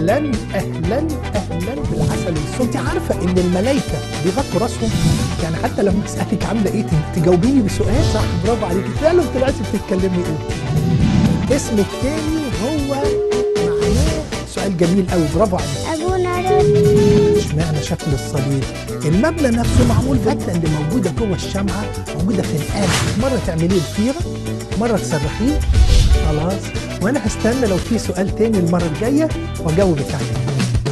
اهلا اهلا اهلا بالعسل والسم انت عارفه ان الملائكه بيغطوا راسهم يعني حتى لما اسالك عامله ايه تجاوبيني بسؤال صح برافو عليكي فعلا طلعتي بتتكلمي ايه اسمه التاني هو معناه سؤال جميل قوي برافو عليك ابونا رد اشمعنى شكل الصليب المبنى نفسه معمول فتله اللي موجوده جوه الشمعه موجوده في القلب مره تعمليه ضفيره مره تسرحيه خلاص وانا هستنى لو في سؤال تاني المره الجايه واجاوبك عليه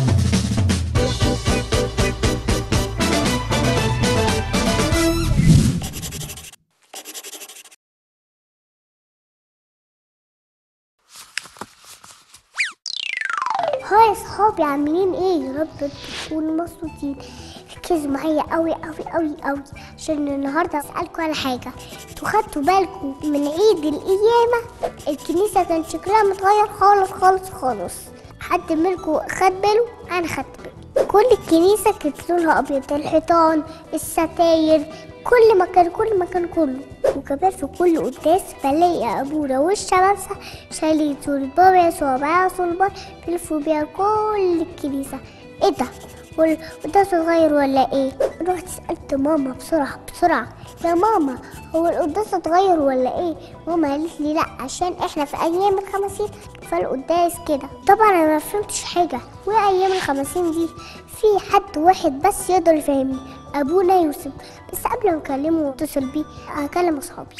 هاي يا صحابي عاملين ايه يا رب تكونوا مبسوطين ركزوا معايا قوي قوي قوي قوي عشان النهارده اسالكم على حاجه انتوا خدتوا بالكم من عيد القيامه الكنيسه كان شكلها متغير خالص خالص خالص حد منكم خد باله انا خدت بالي كل الكنيسه كانت لونها ابيض الحيطان الستاير كل مكان كل مكان كله وكمان في كل قداس بلاقي ابونا والشمامسه شايلين صورة بابا يسوع معاه صلبان بيلفوا بيها كل الكنيسه ايه ده وال- وده صغير ولا ايه رحت سألت ماما بسرعة بسرعة يا ماما هو القداس اتغير ولا ايه ماما قالت لي لا عشان احنا في ايام الخمسين فالقداس كده طبعا انا ما فهمتش حاجة وايام الخمسين دي في حد واحد بس يقدر يفهمني ابونا يوسف بس قبل ما اكلمه واتصل بيه هكلم اصحابي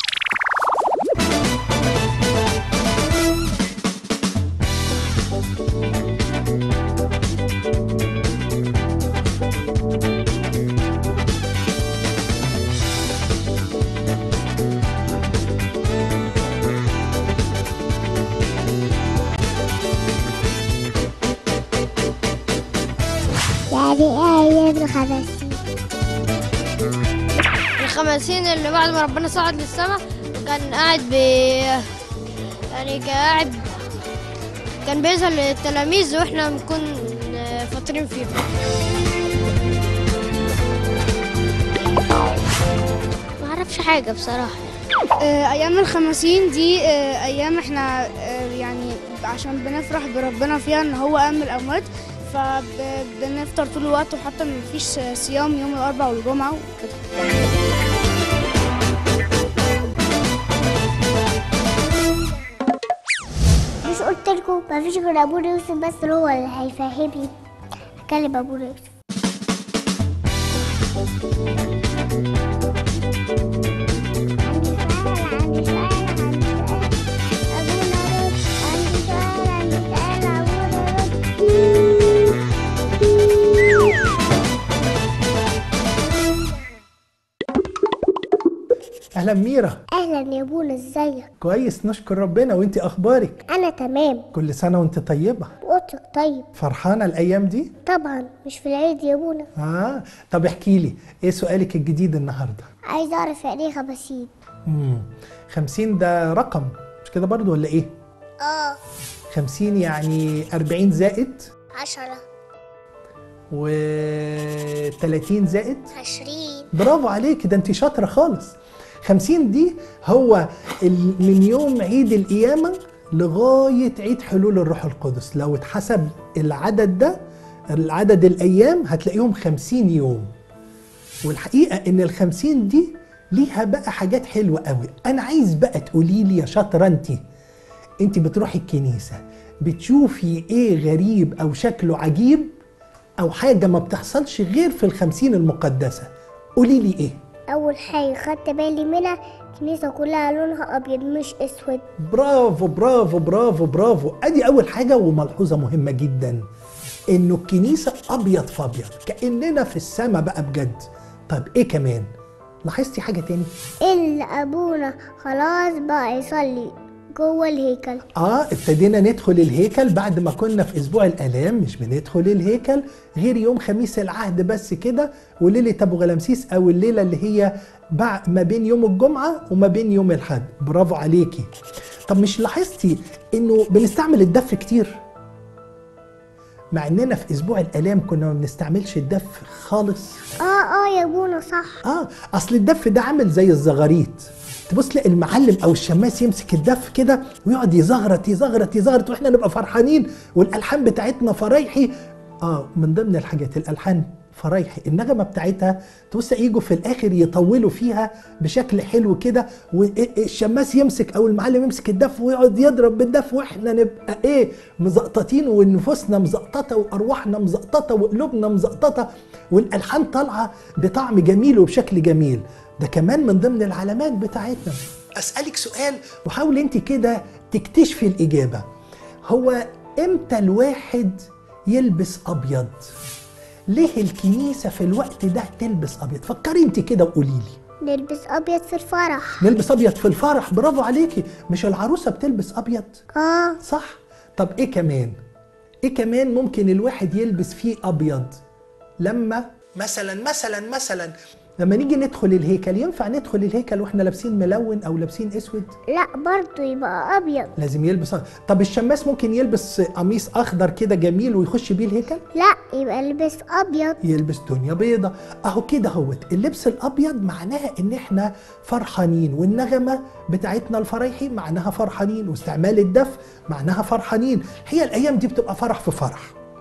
يعني ايه ايام الخمسين الخمسين اللي بعد ما ربنا صعد للسماء كان قاعد ب يعني كان قاعد كان بيظهر للتلاميذ واحنا بنكون فاطرين فيه ما اعرفش حاجه بصراحه آه، ايام الخمسين دي آه، ايام احنا آه، يعني عشان بنفرح بربنا فيها ان هو قام من الاموات فبنفطر طول الوقت وحتى مفيش صيام يوم الاربعاء والجمعه وكده مش قلت لكم مفيش غير ابونا يوسف بس اللي هو اللي هيفهمني هكلم ابونا يوسف عندي سؤال عندي سؤال عندي سؤال ابونا رد عندي سؤال عندي سؤال ابونا رد اهلا ميرا اهلا يا ابونا ازيك كويس نشكر ربنا وانت اخبارك انا تمام كل سنه وانت طيبه وقتك طيب فرحانه الايام دي طبعا مش في العيد يا ابونا اه طب احكي لي ايه سؤالك الجديد النهارده عايز اعرف يعني ايه خمسين امم 50 ده رقم مش كده برضو ولا ايه اه 50 يعني 40 زائد عشرة و 30 زائد عشرين برافو عليك ده انت شاطره خالص 50 دي هو ال- من يوم عيد القيامه لغايه عيد حلول الروح القدس لو اتحسب العدد ده العدد الايام هتلاقيهم 50 يوم والحقيقه ان ال 50 دي ليها بقى حاجات حلوه قوي انا عايز بقى تقولي لي يا شاطره انت انت بتروحي الكنيسه بتشوفي ايه غريب او شكله عجيب او حاجه ما بتحصلش غير في الخمسين المقدسه قولي لي ايه اول حاجه خدت بالي منها الكنيسه كلها لونها ابيض مش اسود برافو برافو برافو برافو ادي اول حاجه وملحوظه مهمه جدا انه الكنيسه ابيض في ابيض كاننا في السماء بقى بجد طب ايه كمان لاحظتي حاجه تاني اللي ابونا خلاص بقى يصلي جوه الهيكل اه ابتدينا ندخل الهيكل بعد ما كنا في اسبوع الالام مش بندخل الهيكل غير يوم خميس العهد بس كده وليله ابو غلامسيس او الليله اللي هي بع- ما بين يوم الجمعه وما بين يوم الحد برافو عليكي طب مش لاحظتي انه بنستعمل الدف كتير مع اننا في اسبوع الالام كنا ما بنستعملش الدف خالص اه اه يا ابونا صح اه اصل الدف ده عامل زي الزغاريت تبص تلاقي المعلم او الشماس يمسك الدف كده ويقعد يزغرط يزغرط يزغرط واحنا نبقى فرحانين والالحان بتاعتنا فرايحي اه من ضمن الحاجات الالحان فرايحي النغمه بتاعتها تبص يجوا في الاخر يطولوا فيها بشكل حلو كده والشماس يمسك او المعلم يمسك الدف ويقعد يضرب بالدف واحنا نبقى ايه مزقططين ونفوسنا مزقططه وارواحنا مزقططه وقلوبنا مزقططه والالحان طالعه بطعم جميل وبشكل جميل ده كمان من ضمن العلامات بتاعتنا اسالك سؤال وحاول انت كده تكتشفي الاجابه هو امتى الواحد يلبس ابيض ليه الكنيسه في الوقت ده تلبس ابيض فكري انت كده وقولي لي نلبس ابيض في الفرح نلبس ابيض في الفرح برافو عليكي مش العروسه بتلبس ابيض اه صح طب ايه كمان ايه كمان ممكن الواحد يلبس فيه ابيض لما مثلا مثلا مثلا لما نيجي ندخل الهيكل ينفع ندخل الهيكل واحنا لابسين ملون او لابسين اسود لا برضه يبقى ابيض لازم يلبس أبيض. طب الشماس ممكن يلبس قميص اخضر كده جميل ويخش بيه الهيكل لا يبقى لبس ابيض يلبس دنيا بيضة اهو كده هوت اللبس الابيض معناها ان احنا فرحانين والنغمة بتاعتنا الفرايحي معناها فرحانين واستعمال الدف معناها فرحانين هي الايام دي بتبقى فرح في فرح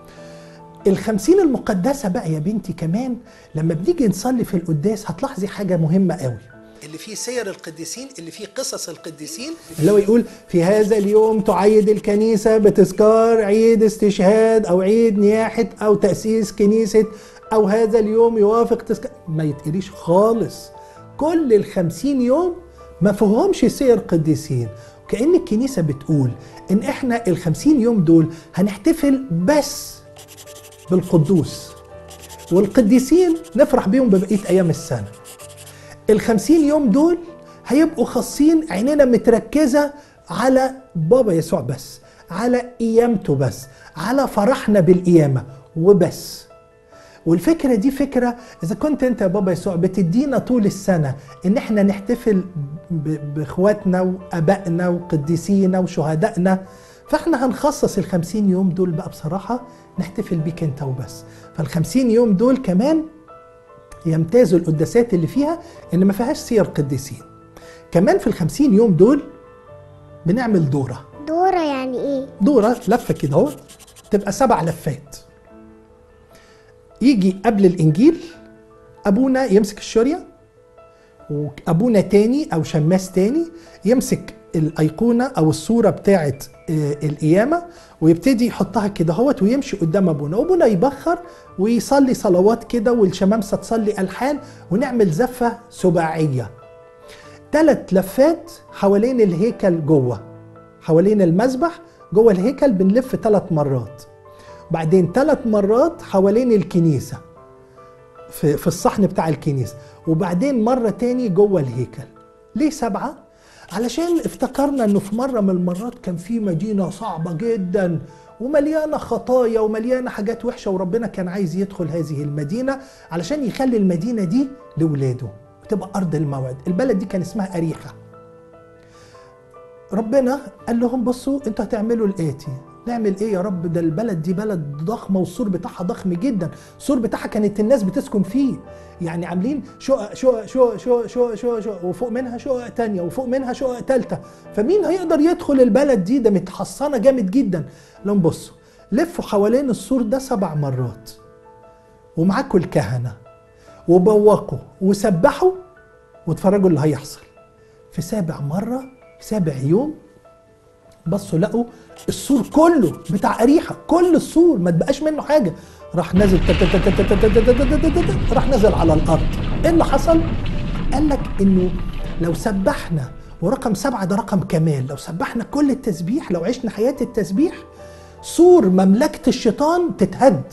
الخمسين المقدسة بقى يا بنتي كمان لما بنيجي نصلي في القداس هتلاحظي حاجة مهمة قوي اللي فيه سير القديسين اللي فيه قصص القديسين اللي هو يقول في هذا اليوم تعيد الكنيسة بتذكار عيد استشهاد أو عيد نياحة أو تأسيس كنيسة أو هذا اليوم يوافق تذكار ما يتقريش خالص كل الخمسين يوم ما فيهمش سير قديسين كأن الكنيسة بتقول إن إحنا الخمسين يوم دول هنحتفل بس بالقدوس والقديسين نفرح بيهم ببقية أيام السنة الخمسين يوم دول هيبقوا خاصين عينينا متركزة على بابا يسوع بس على قيامته بس على فرحنا بالقيامة وبس والفكرة دي فكرة إذا كنت أنت يا بابا يسوع بتدينا طول السنة إن إحنا نحتفل ب- بإخواتنا وأبائنا وقديسينا وشهدائنا فإحنا هنخصص الخمسين يوم دول بقى بصراحة نحتفل بيك أنت وبس فالخمسين يوم دول كمان يمتازوا القداسات اللي فيها إن ما فيهاش سير قديسين كمان في الخمسين يوم دول بنعمل دورة دورة يعني ايه دورة لفة كده اهو تبقى سبع لفات يجي قبل الإنجيل أبونا يمسك الشورية وأبونا تاني أو شماس تاني يمسك الأيقونة أو الصورة بتاعة آه، القيامة ويبتدي يحطها كده اهوت ويمشي قدام أبونا وأبونا يبخر ويصلي صلوات كده والشمامسة تصلي ألحان ونعمل زفة سباعية ثلاث لفات حوالين الهيكل جوه حوالين المذبح جوه الهيكل بنلف ثلاث مرات بعدين ثلاث مرات حوالين الكنيسة في, في الصحن بتاع الكنيسة وبعدين مرة تاني جوه الهيكل ليه سبعة؟ علشان افتكرنا انه في مرة من المرات كان في مدينة صعبة جدا ومليانة خطايا ومليانة حاجات وحشة وربنا كان عايز يدخل هذه المدينة علشان يخلي المدينة دي لولاده وتبقى أرض الموعد البلد دي كان اسمها أريحة ربنا قال لهم بصوا انتوا هتعملوا الاتي نعمل ايه يا رب ده البلد دي بلد ضخمه والسور بتاعها ضخم جدا السور بتاعها كانت الناس بتسكن فيه يعني عاملين شقق شقق شقق شقق شقق شقق شقق وفوق منها شقق تانية وفوق منها شقق تالتة فمين هيقدر يدخل البلد دي ده متحصنه جامد جدا لهم بصوا لفوا حوالين السور ده سبع مرات ومعاكم الكهنه وبوقوا وسبحوا واتفرجوا اللي هيحصل في سابع مرة في سابع يوم بصوا لقوا السور كله بتاع أريحة كل السور ما تبقاش منه حاجة راح نازل تت- تت- تت- تت- تت- تت- تت- تت- تت- راح نازل على الأرض إيه اللي حصل؟ قال لك إنه لو سبحنا ورقم سبعة ده رقم كمال لو سبحنا كل التسبيح لو عشنا حياة التسبيح سور مملكة الشيطان تتهد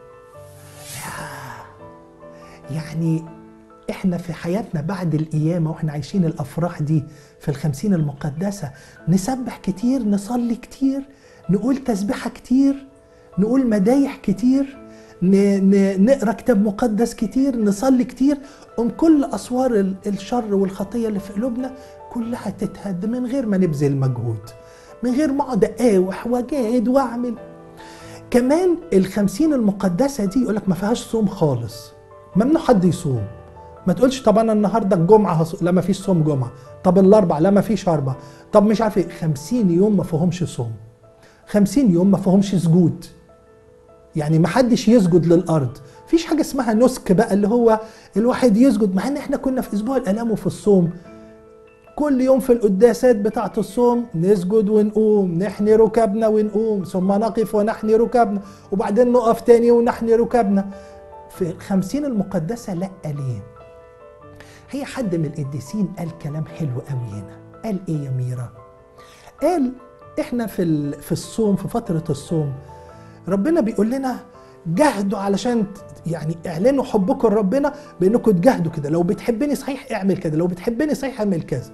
يعني احنا في حياتنا بعد القيامة واحنا عايشين الافراح دي في الخمسين المقدسة نسبح كتير نصلي كتير نقول تسبيحة كتير نقول مدايح كتير ن- ن- نقرا كتاب مقدس كتير نصلي كتير ام كل اسوار ال- الشر والخطيه اللي في قلوبنا كلها تتهد من غير ما نبذل مجهود من غير ما اقعد اقاوح واجاهد واعمل كمان الخمسين المقدسة دي يقولك ما فيهاش صوم خالص ممنوع حد يصوم ما تقولش طب انا النهارده الجمعه هص... لا ما فيش صوم جمعه طب الاربع لا ما فيش اربع طب مش عارف ايه 50 يوم ما فيهمش صوم 50 يوم ما فيهمش سجود يعني ما حدش يسجد للارض مفيش حاجه اسمها نسك بقى اللي هو الواحد يسجد مع ان احنا كنا في اسبوع الالام وفي الصوم كل يوم في القداسات بتاعة الصوم نسجد ونقوم نحني ركبنا ونقوم ثم نقف ونحني ركبنا وبعدين نقف تاني ونحني ركبنا في الخمسين المقدسة لا ليه هي حد من القديسين قال كلام حلو قوي هنا قال ايه يا ميرا قال احنا في ال- في الصوم في فترة الصوم ربنا بيقول لنا جاهدوا علشان ت- يعني اعلنوا حبكم لربنا بانكم تجاهدوا كده لو بتحبني صحيح اعمل كده لو بتحبني صحيح اعمل كذا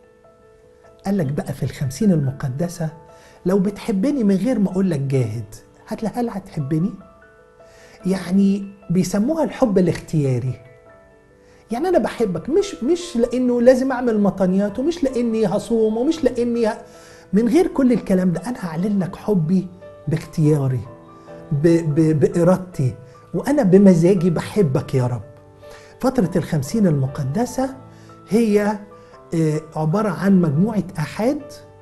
قال لك بقى في الخمسين المقدسة لو بتحبني من غير ما اقول لك جاهد هتلا هل هتحبني يعني بيسموها الحب الاختياري يعني انا بحبك مش مش لانه لازم اعمل مطنيات ومش لاني هصوم ومش لاني ه... من غير كل الكلام ده انا هعلن لك حبي باختياري ب... ب... بارادتي وانا بمزاجي بحبك يا رب فترة الخمسين المقدسة هي آه، عبارة عن مجموعة أحاد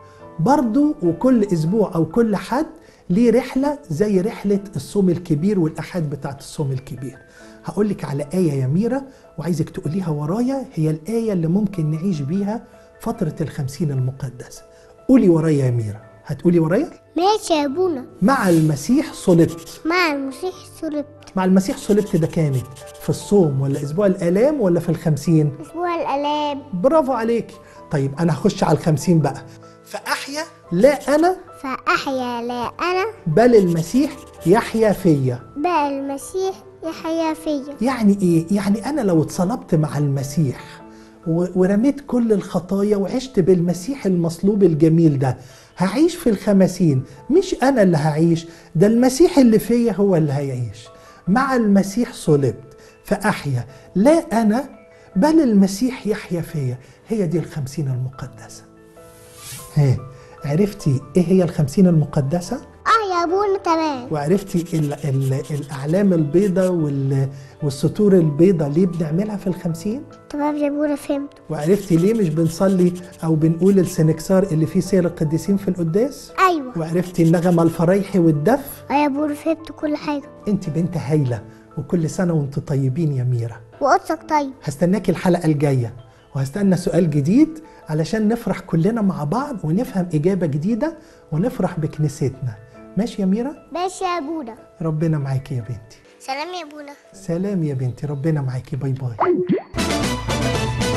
برضو وكل أسبوع أو كل حد ليه رحلة زي رحلة الصوم الكبير والأحاد بتاعت الصوم الكبير هقول لك على آية يا ميرا وعايزك تقوليها ورايا هي الآية اللي ممكن نعيش بيها فترة الخمسين المقدسة قولي ورايا يا ميرا هتقولي ورايا ماشي يا ابونا مع المسيح صلبت مع المسيح صلبت مع المسيح صلبت ده كانت في الصوم ولا أسبوع الآلام ولا في الخمسين اسبوع الالام برافو عليك طيب انا هخش على الخمسين بقى فاحيا لا انا فاحيا لا انا بل المسيح يحيا فيا بقى المسيح يحيا فيا يعني ايه يعني انا لو اتصلبت مع المسيح و- ورميت كل الخطايا وعشت بالمسيح المصلوب الجميل ده هعيش في الخمسين مش انا اللي هعيش ده المسيح اللي فيا هو اللي هيعيش مع المسيح صلبت فاحيا لا انا بل المسيح يحيا فيا هي دي الخمسين المقدسه ها عرفتي ايه هي الخمسين المقدسه اه يا ابونا تمام وعرفتي ال ال الاعلام البيضاء وال والسطور البيضاء ليه بنعملها في الخمسين تمام يا ابونا فهمت وعرفتي ليه مش بنصلي او بنقول السنكسار اللي فيه سير القديسين في القداس ايوه وعرفتي النغمه الفريحي والدف اه يا ابونا فهمت كل حاجه انت بنت هايله وكل سنه وانت طيبين يا ميرا وقصك طيب هستناكي الحلقه الجايه وهستنى سؤال جديد علشان نفرح كلنا مع بعض ونفهم اجابه جديده ونفرح بكنيستنا ماشي يا ميرا ماشي يا ابونا ربنا معاكي يا بنتي سلام يا ابونا سلام يا بنتي ربنا معاكي باي باي